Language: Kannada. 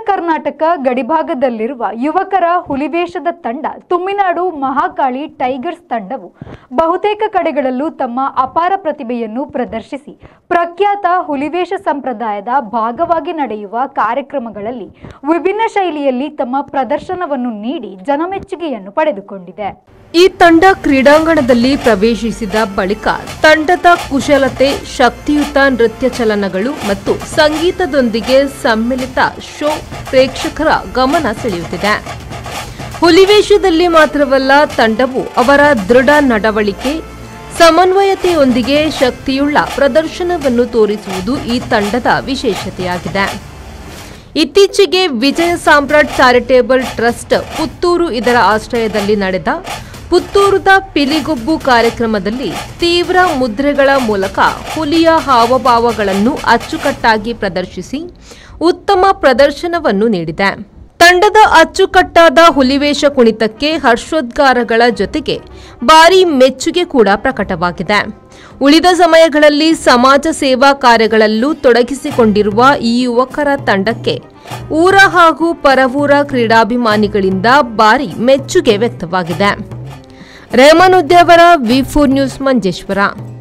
ಕರ್ನಾಟಕ ಗಡಿಭಾಗದಲ್ಲಿರುವ ಯುವಕರ ಹುಲಿವೇಷದ ತಂಡ ತುಮಿನಾಡು ಮಹಾಕಾಳಿ ಟೈಗರ್ಸ್ ತಂಡವು ಬಹುತೇಕ ಕಡೆಗಳಲ್ಲೂ ತಮ್ಮ ಅಪಾರ ಪ್ರತಿಭೆಯನ್ನು ಪ್ರದರ್ಶಿಸಿ ಪ್ರಖ್ಯಾತ ಹುಲಿವೇಷ ಸಂಪ್ರದಾಯದ ಭಾಗವಾಗಿ ನಡೆಯುವ ಕಾರ್ಯಕ್ರಮಗಳಲ್ಲಿ ವಿಭಿನ್ನ ಶೈಲಿಯಲ್ಲಿ ತಮ್ಮ ಪ್ರದರ್ಶನವನ್ನು ನೀಡಿ ಜನಮೆಚ್ಚುಗೆಯನ್ನು ಪಡೆದುಕೊಂಡಿದೆ ಈ ತಂಡ ಕ್ರೀಡಾಂಗಣದಲ್ಲಿ ಪ್ರವೇಶಿಸಿದ ಬಳಿಕ ತಂಡದ ಕುಶಲತೆ ಶಕ್ತಿಯುತ ನೃತ್ಯ ಚಲನಗಳು ಮತ್ತು ಸಂಗೀತದೊಂದಿಗೆ ಸಮ್ಮಿಲಿತ ಶೋ ಪ್ರೇಕ್ಷಕರ ಗಮನ ಸೆಳೆಯುತ್ತಿದೆ ಹುಲಿವೇಷದಲ್ಲಿ ಮಾತ್ರವಲ್ಲ ತಂಡವು ಅವರ ದೃಢ ನಡವಳಿಕೆ ಸಮನ್ವಯತೆಯೊಂದಿಗೆ ಶಕ್ತಿಯುಳ್ಳ ಪ್ರದರ್ಶನವನ್ನು ತೋರಿಸುವುದು ಈ ತಂಡದ ವಿಶೇಷತೆಯಾಗಿದೆ ಇತ್ತೀಚೆಗೆ ವಿಜಯ ಸಾಮ್ರಾಟ್ ಚಾರಿಟೇಬಲ್ ಟ್ರಸ್ಟ್ ಪುತ್ತೂರು ಇದರ ಆಶ್ರಯದಲ್ಲಿ ನಡೆದ ಪುತ್ತೂರದ ಪಿಲಿಗೊಬ್ಬು ಕಾರ್ಯಕ್ರಮದಲ್ಲಿ ತೀವ್ರ ಮುದ್ರೆಗಳ ಮೂಲಕ ಹುಲಿಯ ಹಾವಭಾವಗಳನ್ನು ಅಚ್ಚುಕಟ್ಟಾಗಿ ಪ್ರದರ್ಶಿಸಿ ಉತ್ತಮ ಪ್ರದರ್ಶನವನ್ನು ನೀಡಿದೆ ತಂಡದ ಅಚ್ಚುಕಟ್ಟಾದ ಹುಲಿವೇಷ ಕುಣಿತಕ್ಕೆ ಹರ್ಷೋದ್ಗಾರಗಳ ಜೊತೆಗೆ ಭಾರಿ ಮೆಚ್ಚುಗೆ ಕೂಡ ಪ್ರಕಟವಾಗಿದೆ ಉಳಿದ ಸಮಯಗಳಲ್ಲಿ ಸಮಾಜ ಸೇವಾ ಕಾರ್ಯಗಳಲ್ಲೂ ತೊಡಗಿಸಿಕೊಂಡಿರುವ ಈ ಯುವಕರ ತಂಡಕ್ಕೆ ಊರ ಹಾಗೂ ಪರವೂರ ಕ್ರೀಡಾಭಿಮಾನಿಗಳಿಂದ ಭಾರಿ ಮೆಚ್ಚುಗೆ ವ್ಯಕ್ತವಾಗಿದೆ Rehman Udyavar V four news Manjeshwar